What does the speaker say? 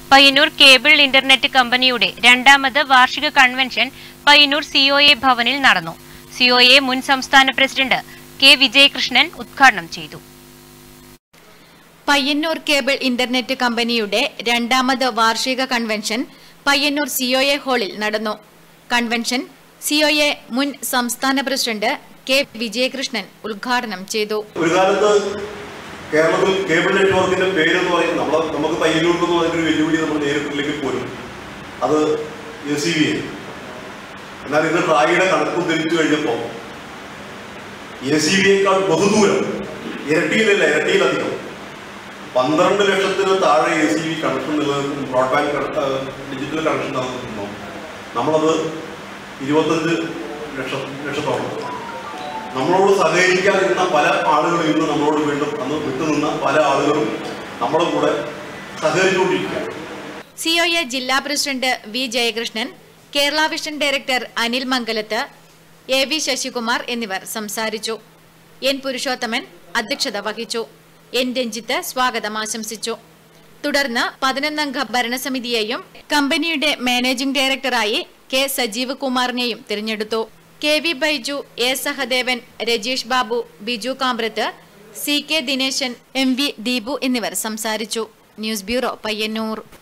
Payyanur cable internet കമ്പനിയുടെ രണ്ടാമത് വാർഷിക കൺവെൻഷൻ പയ്യന്നൂർ സിഒഎ ഭവനിൽ നടന്നു സിഒഎ മുൻ സംസ്ഥാന പ്രസിഡന്റ് കെ വിജയകൃഷ്ണൻ ഉദ്ഘാടനം ചെയ്തു പയ്യന്നൂർ കേബിൾ ഇന്റർനെറ്റ് കമ്പനിയുടെ രണ്ടാമത് വാർഷിക കൺവെൻഷൻ പയ്യന്നൂർ സിഒഎ ഹാളിൽ നടന്നു കൺവെൻഷൻ സിഒഎ മുൻ സംസ്ഥാന പ്രസിഡന്റ് കെ വിജയകൃഷ്ണൻ ഉദ്ഘാടനം ചെയ്തു ഒരു കാലത്ത് കേരളത്തിൽ കേബിൾ നെറ്റ്വർക്കിന്റെ പേര് എന്ന് പറയുന്നത് നമ്മൾ നമുക്ക് പയ്യന്നൂർക്ക് എന്ന് പറഞ്ഞൊരു വെല്ലുവിളി നമ്മൾ നേരിട്ടില്ലെങ്കിൽ പോലും അത് എ സി ബി എന്നാൽ ഇന്ന് ട്രായിയുടെ കണക്ക് ഉദ്ധരിച്ചു കഴിഞ്ഞപ്പോൾ എ സി ബിയേക്കാൾ ബഹുദൂരം ഇരട്ടിയിലല്ല ഇരട്ടിയിലധികം പന്ത്രണ്ട് ലക്ഷത്തിന് താഴെ എ സി ബി കണക്ഷൻ നിലനിൽക്കും ബ്രോഡ്ബാൻഡ് ഡിജിറ്റൽ കണക്ഷൻ നിലനിൽക്കുന്നു നമ്മളത് ഇരുപത്തഞ്ച് ലക്ഷം ലക്ഷത്തോളം നമ്മളോട് സഹകരിക്കാതിരുന്ന പല ആളുകളും ഇന്ന് നമ്മളോട് വീണ്ടും അന്ന് വിട്ടുനിന്ന പല ആളുകളും നമ്മുടെ കൂടെ സഹകരിച്ചുകൊണ്ടിരിക്കുകയാണ് സിഒഎ ജില്ലാ president V Jayakrishnan Kerala vision director Anil Mangalath A V Sasikumar എന്നിവർ സംസാരിച്ചു എൻ പുരുഷോത്തമൻ അധ്യക്ഷത വഹിച്ചു എൻ രഞ്ജിത്ത് സ്വാഗതം ആശംസിച്ചു തുടർന്ന് പതിനൊന്നംഗ ഭരണസമിതിയെയും കമ്പനിയുടെ മാനേജിംഗ് ഡയറക്ടറായി കെ സജീവ് കുമാറിനെയും തിരഞ്ഞെടുത്തു K V Baiju A Sahadevan Rajeesh Babu Biju Kambrath C K Dineshan M V Deepu എന്നിവർ സംസാരിച്ചു ന്യൂസ് ബ്യൂറോ പയ്യന്നൂർ